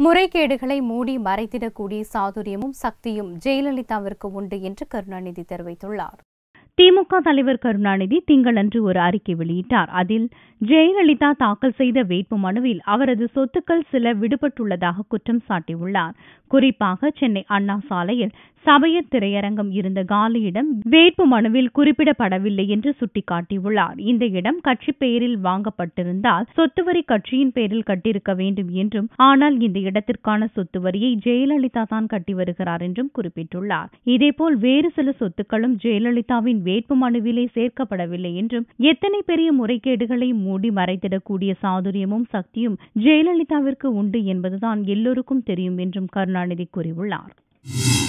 முறைகேடுகளை மூடி மறைத்திடக்கூடிய சாதுரியமும் சக்தியும் ஜெயலலிதாவிற்கு உண்டு என்று கருணாநிதி தெரிவித்துள்ளார் திமுக தலைவர் கருணாநிதி திங்களன்று ஒரு அறிக்கை வெளியிட்டார் அதில் ஜெயலலிதா தாக்கல் செய்த வேட்பு மனுவில் அவரது சொத்துக்கள் சில விடுபட்டுள்ளதாக குற்றம் சாட்டியுள்ளார் குறிப்பாக சென்னை அண்ணா சாலையில் சபையர் திரையரங்கம் இருந்த காலியிடம் வேட்பு மனுவில் குறிப்பிடப்படவில்லை என்று சுட்டிக்காட்டியுள்ளார் இந்த இடம் கட்சி பெயரில் வாங்கப்பட்டிருந்தால் சொத்து வரி கட்சியின் பெயரில் கட்டியிருக்க வேண்டும் என்றும் ஆனால் இந்த இடத்திற்கான சொத்து வரியை ஜெயலலிதா தான் கட்டி வருகிறார் என்றும் குறிப்பிட்டுள்ளார் இதேபோல் வேறு சில சொத்துக்களும் ஜெயலலிதாவின் வேட்பு மனுவிலே சேர்க்கப்படவில்லை என்றும் எத்தனை பெரிய முறைகேடுகளை மூடி மறைத்திடக்கூடிய சாதுரியமும் சக்தியும் ஜெயலலிதாவிற்கு உண்டு என்பதுதான் எல்லோருக்கும் தெரியும் என்றும் கருணாநிதி கூறியுள்ளார்